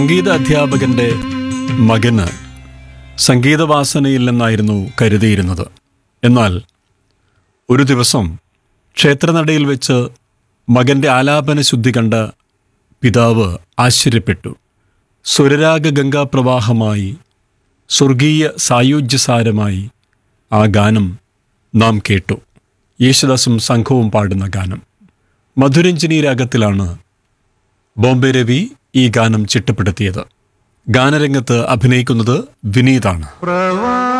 സംഗീത അധ്യാപകന്റെ മകന് സംഗീതവാസനയില്ലെന്നായിരുന്നു കരുതിയിരുന്നത് എന്നാൽ ഒരു ദിവസം ക്ഷേത്രനടയിൽ വെച്ച് മകന്റെ ആലാപന ശുദ്ധി കണ്ട പിതാവ് ആശ്ചര്യപ്പെട്ടു സ്വരരാഗ ഗംഗാപ്രവാഹമായി സ്വർഗീയ സായുജ്യസാരമായി ആ ഗാനം നാം കേട്ടു യേശുദാസും സംഘവും പാടുന്ന ഗാനം മധുരഞ്ജനി രാഗത്തിലാണ് ബോംബെ രവി ഈ ഗാനം ചിട്ടപ്പെടുത്തിയത് ഗാനരംഗത്ത് അഭിനയിക്കുന്നത് വിനീതാണ് പ്രവാ